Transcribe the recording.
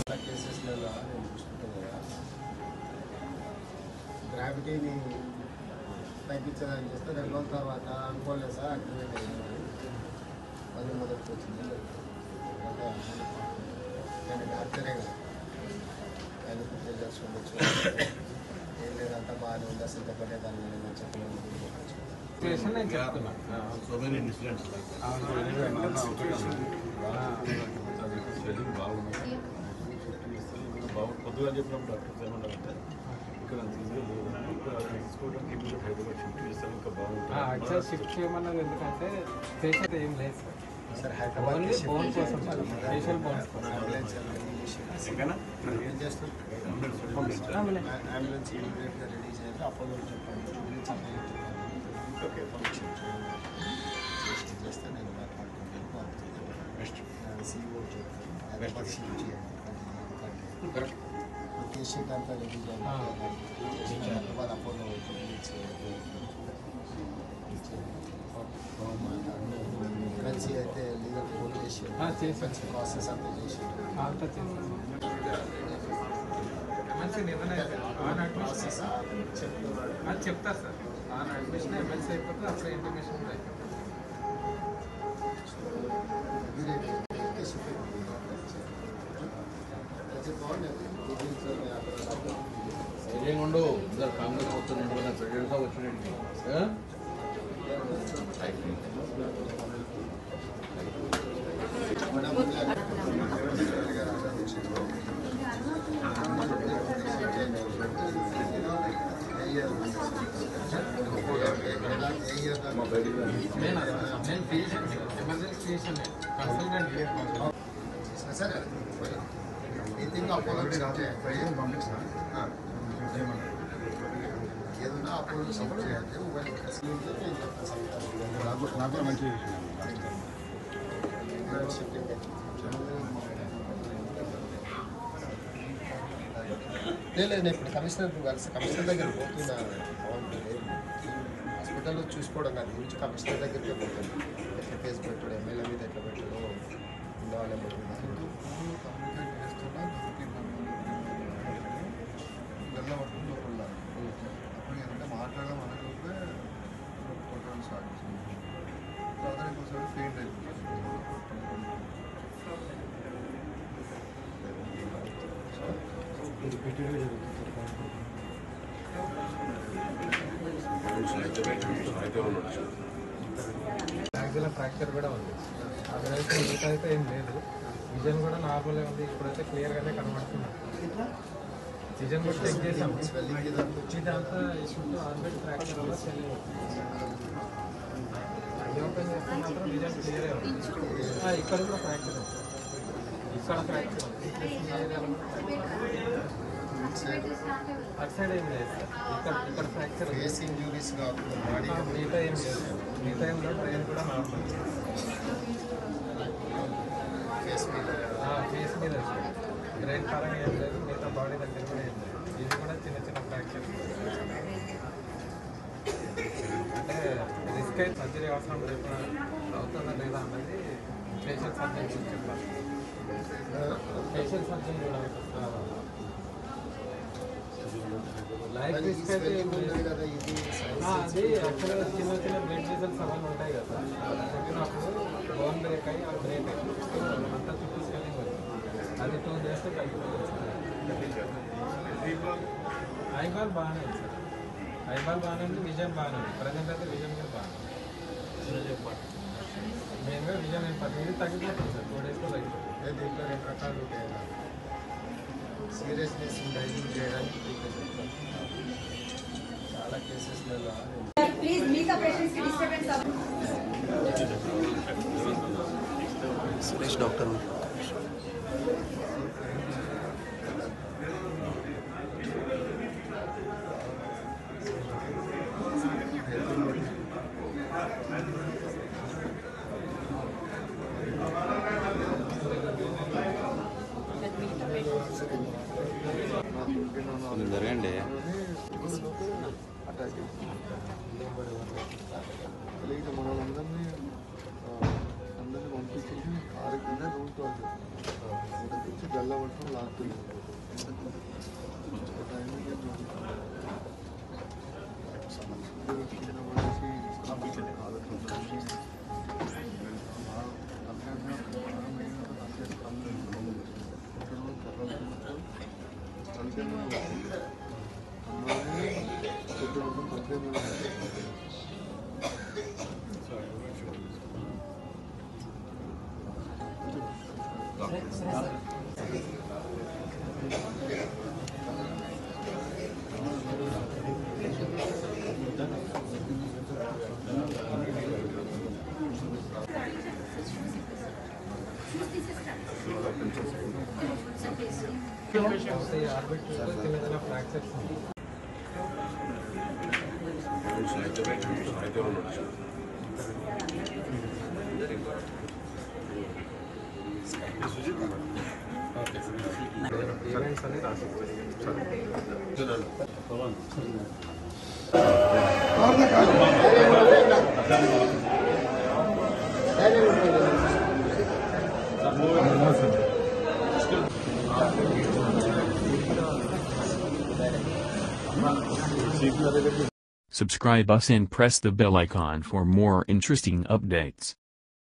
చాలా కేసెస్లలో నేను చూసుకుంటాను కదా గ్రావిటీని తగ్గించడానికి చేస్తే రెండు రోజుల తర్వాత అనుకోలేదు సార్ యాక్టివేట్ అయింది మళ్ళీ మొదటికి వచ్చింది అంటే నేను డాక్టరే కదా ఆయన రిజల్ట్స్ ఉండొచ్చు ఏం లేదంతా బాగానే ఉంది అసలు చెప్పటే దాని మీద నేను చెప్పలేను సిచ్యువేషన్ నేను చెప్తున్నా సో మెనీ ఇన్సిడెంట్స్ లైక్ బాగుంది పొద్దుగా చెప్పినప్పుడు డాక్టర్స్ ఏమన్నారంటే ఇక్కడ అంత ఈజీగా లేదు ఇక్కడ అది తీసుకోవడానికి ఇమీడియట్ హైదరాబాద్ షిఫ్ట్ చేస్తే ఇంకా యాక్చువల్ బాగుంటుంది షిఫ్ట్ చేయమన్నది ఎందుకంటే ఫేషియల్ ఏం లేదు సార్ సార్ ఓన్లీ బోన్ కోసం ఫేషియల్ బోన్స్ కోసం అంబులెన్స్ ఎక్కడైనా ఏం చేస్తాం అంబులెన్స్ అంబులెన్స్ ఇమీడియట్గా రెడీ చేయాలి అపోలో చెప్పండి అంబులెన్స్ అపోలో చెప్పండి ఓకే ఫంక్షన్ చేసి చేస్తే నేను మాట్లాడుకుంటాను బెస్ట్ సీఓ చెప్తాను హైదరాబాద్ షిఫ్ట్ చేయండి పేషెంట్ అంతా రెడీ చేయాలి హైదరాబాద్ అపోలో కలిసి అయితే లీగల్ కోర్టు చేసి ఆ, చేశాను. ప్రాసెస్ అంతా చేసి అంతా చేస్తాను మంచి నిర్ణయం ఆన్ అడ్మిషన్ అది చెప్తా సార్ ఆన్ అడ్మిషన్ ఎమ్మెల్సీ అయిపోతే అప్పుడు ఇంటిమేషన్ కూడా అయిపోతుంది సైలెంట్ ఉండు అందరు కాంగ్రెస్ వస్తున్నట్టు ప్రెసిడెంట్ వచ్చినట్టు నేను నేను పేషెంట్ ఎమర్జెన్సీ పేషెంట్ కన్సల్టెంట్ సరే ఈ థింగ్ అపోలో ఏదన్నా అపోలో సపోర్ట్ చేయాలి నాకు మంచి లేదు నేను ఇప్పుడు కమిషనర్ కలిసి కమిషనర్ దగ్గర పోతున్నా హాస్పిటల్లో చూసుకోవడం కాదు గురించి కమిషనర్ దగ్గరికే పోతాను ఎట్లా కేసు పెట్టాడు ఎమ్మెల్యే మీద ఎట్లా పెట్టాడు ఉండవాలి అప్పుడు ఏంటంటే మాట్లాడడం అనకపోతే కొట్టడం స్టార్ట్ చేసింది తర్వాత ఇంకోసారి ఫెయిల్ అయిపోయింది యాక్చువల్ ఫ్రాక్చర్ కూడా ఉంది అదైతే మిగతా అయితే ఏం లేదు విజన్ కూడా నార్మల్గా ఉంది ఇప్పుడైతే క్లియర్గానే కనబడుతుంది విజన్ కూడా చెక్ చేసాము స్వెల్లింగ్ ఇదంతా ఇదంతా చుట్టూ ఆర్బిట్ ఫ్రాక్చర్ వల్ల స్వెల్లింగ్ ఐ ఓపెన్ చేస్తే మాత్రం విజన్ క్లియర్ ఉంది ఆ, ఇక్కడ కూడా ఫ్రాక్చర్ ఉంది ఇక్కడ ఫ్రాక్చర్ ఉంది ఈ ఏరియాలో కూడా fracture ఉంది. అటు సైడ్ ఏం లేదు సార్ ఇక్కడ ఇక్కడ ఫ్రాక్చర్ ఉంది ఫేస్ ఇంజురీస్ కాకుండా బాడీ ఆ, మిగతా ఏం లేదు మిగతా ఏం లేదు బ్రెయిన్ కూడా నార్మల్ ఫేస్ మీద ఫేస్ మీద బ్రెయిన్ పరంగా ఏం లేదు మిగతా బాడీ దగ్గర కూడా ఏం లేదు ఇది కూడా చిన్న చిన్న ఫ్రాక్చర్ అంటే రిస్క్ అయితే సర్జరీ అవసరం రేపు అవుతుందా లేదా అన్నది ఫేషియల్ సర్జన్ గురించి చెప్పాలి ఫేషియల్ సర్జన్ కూడా లైఫ్ రిస్క్ అయితే ఏం లేదు కదా ఇది ఆ, అది యాక్చువల్గా చిన్న చిన్న బ్లడ్ వెజల్స్ అవన్నీ ఉంటాయి కదా అలా చెప్పినప్పుడు బోన్ బ్రేక్ అయ్యి ఆ బ్రేక్ అయ్యి అంతా చుట్టూ స్వెల్లింగ్ వచ్చింది అది టూ డేస్ ఐబాల్ బాగానే ఉంది సార్ ఐబాల్ బాగానే ఉంది విజన్ బాగానే ఉంది ప్రజెంట్ అయితే విజన్ కూడా బాగానే ఉంది మెయిన్గా విజన్ ఏం పది ఇది తగ్గిపోతుంది సార్ టూ డేస్లో తగ్గిపోతుంది దీంట్లో రెండు రకాలు ఉంటాయి కదా సీరియస్నెస్ డైలింగ్ చేయడానికి treatment చెప్తాను. చాలా కేసెస్లలో ప్లీజ్ మిగతా పేషెంట్స్ కి డిస్టర్బెన్స్ అవ్వదు సురేష్ డాక్టర్ జరగండి అటాక్ అలాగే మనం అందరినీ ఆ, అందరినీ పంపించేసి కారు కింద రూమ్ కాల్ చేస్తాం వెళ్ళబట్టడం లాక్తుంది టైంకి కింద పడేసి ఆర్బిట్రల్ చిన్న చిన్న ఫ్రాక్చర్స్ ఉన్నాయి ఈవెంట్స్ అనేది రాసి Subscribe us and press the bell icon for more interesting updates.